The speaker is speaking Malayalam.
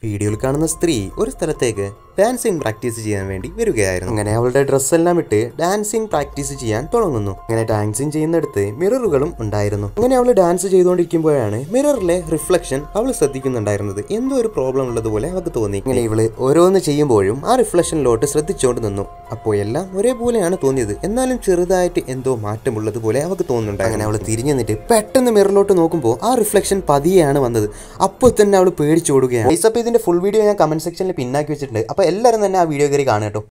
വീഡിയോയിൽ കാണുന്ന സ്ത്രീ ഒരു സ്ഥലത്തേക്ക് ഡാൻസിങ് പ്രാക്ടീസ് ചെയ്യാൻ വേണ്ടി വരികയായിരുന്നു അങ്ങനെ അവളുടെ ഡ്രസ്സ് എല്ലാം ഇട്ട് ഡാൻസിങ് പ്രാക്ടീസ് ചെയ്യാൻ തുടങ്ങുന്നു അങ്ങനെ ഡാൻസിങ് ചെയ്യുന്നിടത്ത് മിററുകളും ഉണ്ടായിരുന്നു അങ്ങനെ അവൾ ഡാൻസ് ചെയ്തുകൊണ്ടിരിക്കുമ്പോഴാണ് മിററിലെ റിഫ്ലക്ഷൻ അവൾ ശ്രദ്ധിക്കുന്നുണ്ടായിരുന്നത് എന്തോ ഒരു പ്രോബ്ലം ഉള്ളതുപോലെ അവൾക്ക് തോന്നി ഇങ്ങനെ ഇവള് ഓരോന്ന് ചെയ്യുമ്പോഴും ആ റിഫ്ലക്ഷനിലോട്ട് ശ്രദ്ധിച്ചുകൊണ്ട് നിന്നു അപ്പോൾ എല്ലാം ഒരേപോലെയാണ് തോന്നിയത് എന്നാലും ചെറുതായിട്ട് എന്തോ മാറ്റമുള്ളതുപോലെ അവൾക്ക് തോന്നുന്നുണ്ട് അങ്ങനെ അവൾ തിരിഞ്ഞു നിന്നിട്ട് പെട്ടെന്ന് മിററിലോട്ട് നോക്കുമ്പോൾ ആ റിഫ്ലക്ഷൻ പതിയെയാണ് വന്നത് അപ്പോൾ തന്നെ അവൾ പേടിച്ചോടുകയാണ് ഗൈസ് അപ്പോൾ ഇതിന്റെ ഫുൾ വീഡിയോ ഞാൻ കമന്റ് സെക്ഷനിൽ പിന്നാക്കി വെച്ചിട്ടുണ്ട് അപ്പോൾ എല്ലാവരും തന്നെ ആ വീഡിയോ കയറി കാണുക കേട്ടോ